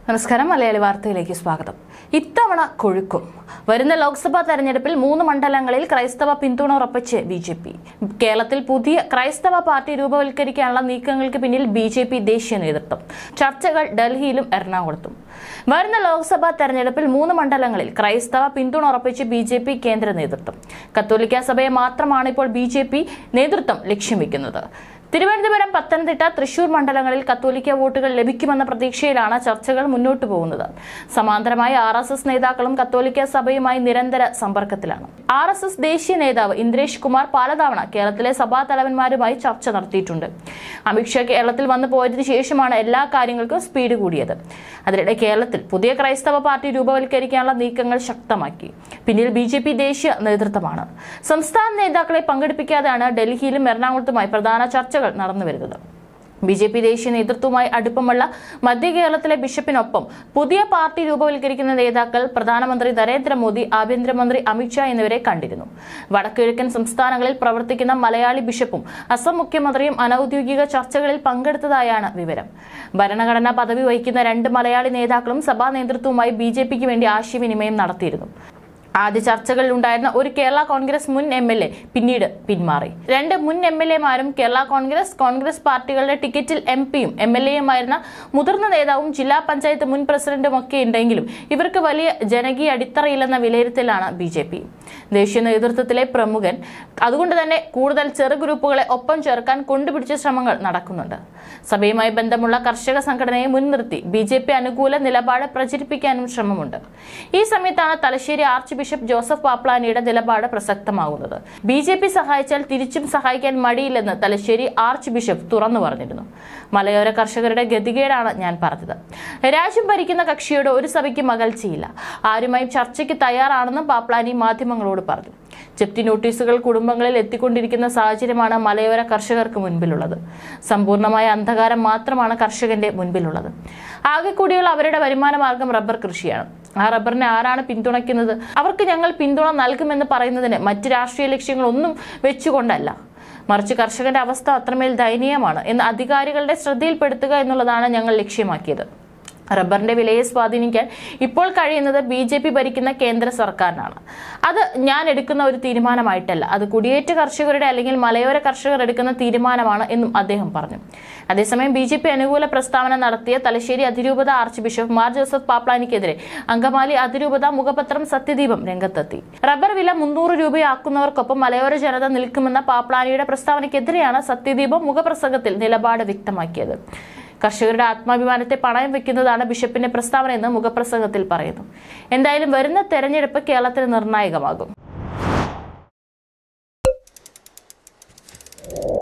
നമസ്കാരം മലയാളി വാർത്തയിലേക്ക് സ്വാഗതം ഇത്തവണ കൊഴുക്കും വരുന്ന ലോക്സഭാ തെരഞ്ഞെടുപ്പിൽ മൂന്ന് മണ്ഡലങ്ങളിൽ ക്രൈസ്തവ പിന്തുണ ഉറപ്പിച്ച് ബി ജെ പി കേരളത്തിൽ പുതിയ ക്രൈസ്തവ പാർട്ടി രൂപവൽക്കരിക്കാനുള്ള നീക്കങ്ങൾക്ക് പിന്നിൽ ബി ജെ പി ദേശീയ നേതൃത്വം ചർച്ചകൾ ഡൽഹിയിലും എറണാകുളത്തും വരുന്ന ലോക്സഭാ തെരഞ്ഞെടുപ്പിൽ മൂന്ന് മണ്ഡലങ്ങളിൽ ക്രൈസ്തവ പിന്തുണ ഉറപ്പിച്ച് ബി ജെ പി കേന്ദ്ര നേതൃത്വം കത്തോലിക്ക സഭയെ മാത്രമാണ് ഇപ്പോൾ ബി ജെ പി നേതൃത്വം ലക്ഷ്യം വെക്കുന്നത് തിരുവനന്തപുരം പത്തനംതിട്ട തൃശൂർ മണ്ഡലങ്ങളിൽ കത്തോലിക്ക വോട്ടുകൾ ലഭിക്കുമെന്ന പ്രതീക്ഷയിലാണ് ചർച്ചകൾ മുന്നോട്ടു പോകുന്നത് സമാന്തരമായി ആർ എസ് എസ് നേതാക്കളും കത്തോലിക്ക സഭയുമായി നിരന്തര സമ്പർക്കത്തിലാണ് ആർ എസ് എസ് ദേശീയ നേതാവ് ഇന്ദ്രേഷ് കുമാർ പലതവണ കേരളത്തിലെ സഭാ തലവന്മാരുമായി ചർച്ച നടത്തിയിട്ടുണ്ട് അമിത്ഷാ കേരളത്തിൽ വന്നു പോയതിനു ശേഷമാണ് എല്ലാ കാര്യങ്ങൾക്കും സ്പീഡ് കൂടിയത് അതിനിടെ കേരളത്തിൽ പുതിയ ക്രൈസ്തവ പാർട്ടി രൂപവൽക്കരിക്കാനുള്ള നീക്കങ്ങൾ ശക്തമാക്കി പിന്നിൽ ബി ജെ പി ദേശീയ നേതൃത്വമാണ് സംസ്ഥാന നേതാക്കളെ പങ്കെടുപ്പിക്കാതെയാണ് ഡൽഹിയിലും എറണാകുളത്തുമായി പ്രധാന ചർച്ചകൾ നടന്നുവരുന്നത് ബി ജെ പി ദേശീയ നേതൃത്വവുമായി അടുപ്പമുള്ള മധ്യ കേരളത്തിലെ ബിഷപ്പിനൊപ്പം പുതിയ പാർട്ടി രൂപവൽക്കരിക്കുന്ന നേതാക്കൾ പ്രധാനമന്ത്രി നരേന്ദ്രമോദി ആഭ്യന്തരമന്ത്രി അമിത്ഷാ എന്നിവരെ കണ്ടിരുന്നു വടക്കുകിഴക്കൻ സംസ്ഥാനങ്ങളിൽ പ്രവർത്തിക്കുന്ന മലയാളി ബിഷപ്പും അസം മുഖ്യമന്ത്രിയും അനൌദ്യോഗിക ചർച്ചകളിൽ പങ്കെടുത്തതായാണ് വിവരം ഭരണഘടനാ പദവി വഹിക്കുന്ന രണ്ട് മലയാളി നേതാക്കളും സഭാ നേതൃത്വവുമായി ബി ജെ പിക്ക് വേണ്ടി ആശയവിനിമയം നടത്തിയിരുന്നു ആദ്യ ചർച്ചകളിൽ ഉണ്ടായിരുന്ന ഒരു കേരള കോൺഗ്രസ് മുൻ എം എൽ എ പിന്നീട് പിന്മാറി രണ്ട് മുൻ എം എൽ എമാരും കേരള കോൺഗ്രസ് കോൺഗ്രസ് പാർട്ടികളുടെ ടിക്കറ്റിൽ എം പിയും എം എൽ എയുമായിരുന്ന മുതിർന്ന നേതാവും ജില്ലാ പഞ്ചായത്ത് മുൻ പ്രസിഡന്റും ഒക്കെ ഉണ്ടെങ്കിലും ഇവർക്ക് വലിയ ജനകീയ അടിത്തറയില്ലെന്ന വിലയിരുത്തലാണ് ബി ജെ പി ദേശീയ നേതൃത്വത്തിലെ പ്രമുഖൻ അതുകൊണ്ട് തന്നെ കൂടുതൽ ചെറു ഗ്രൂപ്പുകളെ ഒപ്പം ചേർക്കാൻ കൊണ്ടുപിടിച്ച ശ്രമങ്ങൾ നടക്കുന്നുണ്ട് സഭയുമായി ബന്ധമുള്ള കർഷക സംഘടനയെ മുൻനിർത്തി ബി ജെ പി അനുകൂല നിലപാട് പ്രചരിപ്പിക്കാനും ശ്രമമുണ്ട് ഈ സമയത്താണ് തലശ്ശേരി ആർച്ച് ബിഷപ്പ് ജോസഫ് പാപ്ലാനിയുടെ നിലപാട് പ്രസക്തമാകുന്നത് ബി ജെ പി സഹായിച്ചാൽ തിരിച്ചും സഹായിക്കാൻ മടിയില്ലെന്ന് തലശ്ശേരി ആർച്ച് ബിഷപ്പ് തുറന്നു പറഞ്ഞിരുന്നു മലയോര കർഷകരുടെ ഗതികേടാണ് ഞാൻ പറഞ്ഞത് രാജ്യം ഭരിക്കുന്ന കക്ഷിയോട് ഒരു സഭയ്ക്ക് മകൾച്ചയില്ല ആരുമായും ചർച്ചയ്ക്ക് തയ്യാറാണെന്നും പാപ്ലാനി മാധ്യമങ്ങളോട് പറഞ്ഞു ജപ്തി നോട്ടീസുകൾ കുടുംബങ്ങളിൽ എത്തിക്കൊണ്ടിരിക്കുന്ന സാഹചര്യമാണ് മലയോര കർഷകർക്ക് മുൻപിലുള്ളത് സമ്പൂർണ്ണമായ അന്ധകാരം മാത്രമാണ് കർഷകന്റെ മുൻപിലുള്ളത് ആകെ കൂടിയുള്ള അവരുടെ വരുമാന മാർഗം റബ്ബർ കൃഷിയാണ് ആ റബ്ബറിനെ ആരാണ് പിന്തുണയ്ക്കുന്നത് അവർക്ക് ഞങ്ങൾ പിന്തുണ നൽകുമെന്ന് പറയുന്നതിന് മറ്റ് രാഷ്ട്രീയ ലക്ഷ്യങ്ങളൊന്നും വെച്ചുകൊണ്ടല്ല മറിച്ച് കർഷകന്റെ അവസ്ഥ അത്രമേൽ ദയനീയമാണ് എന്ന് അധികാരികളുടെ ശ്രദ്ധയിൽപ്പെടുത്തുക എന്നുള്ളതാണ് ഞങ്ങൾ ലക്ഷ്യമാക്കിയത് റബ്ബറിന്റെ വിലയെ സ്വാധീനിക്കാൻ ഇപ്പോൾ കഴിയുന്നത് ബി ജെ പി ഭരിക്കുന്ന കേന്ദ്ര സർക്കാരിനാണ് അത് ഞാൻ എടുക്കുന്ന ഒരു തീരുമാനമായിട്ടല്ല അത് കുടിയേറ്റ കർഷകരുടെ അല്ലെങ്കിൽ മലയോര കർഷകർ എടുക്കുന്ന തീരുമാനമാണ് എന്നും അദ്ദേഹം പറഞ്ഞു അതേസമയം ബി ജെ പി അനുകൂല പ്രസ്താവന നടത്തിയ തലശ്ശേരി അതിരൂപത ആർച്ച് ബിഷപ്പ് മാർ ജോസഫ് പാപ്ലാനിക്കെതിരെ അങ്കമാലി അതിരൂപത മുഖപത്രം സത്യദീപം രംഗത്തെത്തി റബ്ബർ വില മുന്നൂറ് രൂപയാക്കുന്നവർക്കൊപ്പം മലയോര ജനത നിൽക്കുമെന്ന പാപ്ലാനിയുടെ പ്രസ്താവനയ്ക്കെതിരെയാണ് സത്യദീപം മുഖപ്രസംഗത്തിൽ നിലപാട് വ്യക്തമാക്കിയത് കർഷകരുടെ ആത്മാഭിമാനത്തെ പണയം വെക്കുന്നതാണ് ബിഷപ്പിന്റെ പ്രസ്താവന എന്ന് മുഖപ്രസംഗത്തിൽ പറയുന്നു എന്തായാലും വരുന്ന തെരഞ്ഞെടുപ്പ് കേരളത്തിന് നിർണായകമാകും